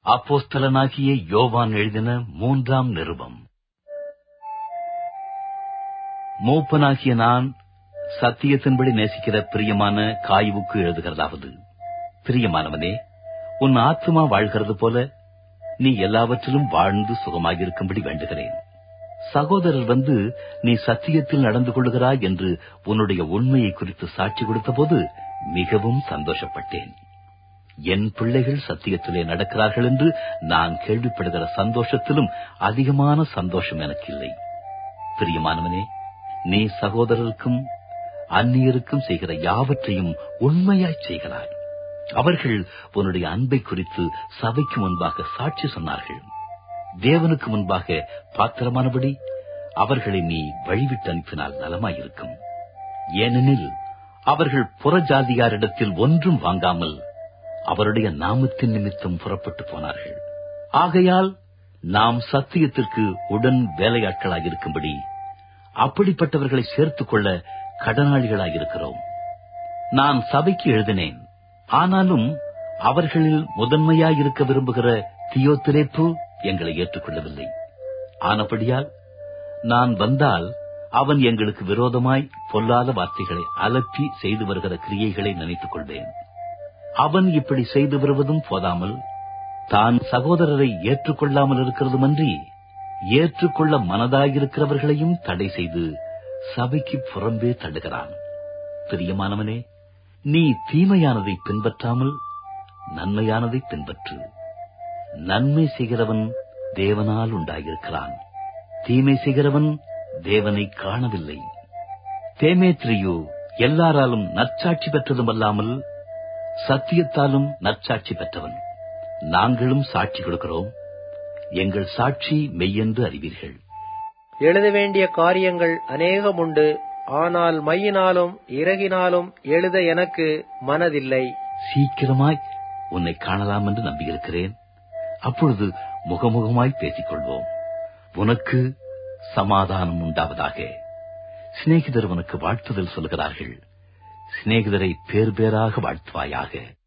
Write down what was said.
அப்போஸ்தலனாகிய யோவான் எழுதின மூன்றாம் நிருபம் மூப்பனாகிய நான் சத்தியத்தின்படி நேசிக்கிற பிரியமான காயுவுக்கு எழுதுகிறதாவது பிரியமானவனே உன் ஆத்மா வாழ்கிறது போல நீ எல்லாவற்றிலும் வாழ்ந்து சுகமாயிருக்கும்படி வேண்டுகிறேன் சகோதரர் வந்து நீ சத்தியத்தில் நடந்து கொள்கிறாய் என்று உன்னுடைய உண்மையை குறித்து சாட்சி கொடுத்தபோது மிகவும் சந்தோஷப்பட்டேன் என் பிள்ளைகள் சத்தியத்திலே நடக்கிறார்கள் என்று நான் கேள்விப்படுகிற சந்தோஷத்திலும் அதிகமான சந்தோஷம் எனக்கு இல்லை பிரியமானவனே நீ சகோதரருக்கும் அந்நியருக்கும் செய்கிற யாவற்றையும் உண்மையாய் செய்கிறாய் அவர்கள் உன்னுடைய அன்பை குறித்து சபைக்கு முன்பாக சாட்சி சொன்னார்கள் தேவனுக்கு முன்பாக பாத்திரமானபடி அவர்களை நீ வழிவிட்டு அனுப்பினால் நலமாயிருக்கும் ஏனெனில் அவர்கள் புறஜாதியாரிடத்தில் ஒன்றும் வாங்காமல் அவருடைய நாமத்தின் நிமித்தம் புறப்பட்டு போனார்கள் ஆகையால் நாம் சத்தியத்திற்கு உடன் வேலையாட்களாயிருக்கும்படி அப்படிப்பட்டவர்களை சேர்த்துக் கொள்ள கடனாளிகளாயிருக்கிறோம் நான் சபைக்கு எழுதினேன் ஆனாலும் அவர்களில் முதன்மையாயிருக்க விரும்புகிற தியோத்திரேப்பு எங்களை ஏற்றுக்கொள்ளவில்லை ஆனபடியால் நான் வந்தால் அவன் எங்களுக்கு விரோதமாய் பொல்லாத வார்த்தைகளை அலப்பி செய்து வருகிற கிரியைகளை நினைத்துக் கொள்வேன் அவன் இப்படி செய்து வருவதும் போதாமல் தான் சகோதரரை ஏற்றுக்கொள்ளாமல் இருக்கிறதுமன்றி ஏற்றுக்கொள்ள மனதாயிருக்கிறவர்களையும் தடை செய்து சபைக்கு புறம்பே தள்ளுகிறான் பிரியமானவனே நீ தீமையானதை பின்பற்றாமல் நன்மையானதை பின்பற்று நன்மை செய்கிறவன் தேவனால் உண்டாயிருக்கிறான் தீமை செய்கிறவன் தேவனை காணவில்லை தேமேத்ரியோ எல்லாராலும் நற்சாட்சி பெற்றதுமல்லாமல் சத்தியத்தாலும் நற்சாட்சி பெற்றவன் நாங்களும் சாட்சி கொடுக்கிறோம் எங்கள் சாட்சி மெய்யென்று அறிவீர்கள் எழுத வேண்டிய காரியங்கள் அநேகமுண்டு ஆனால் மையினாலும் இறகினாலும் எழுத எனக்கு மனதில்லை சீக்கிரமாய் உன்னை காணலாம் என்று நம்பியிருக்கிறேன் அப்பொழுது முகமுகமாய் பேசிக் கொள்வோம் உனக்கு சமாதானம் உண்டாவதாக சிநேகிதர் உனக்கு வாழ்த்துதல் சொல்கிறார்கள் சிநேகிதரை பேர் பேராக வாழ்த்துவாயாக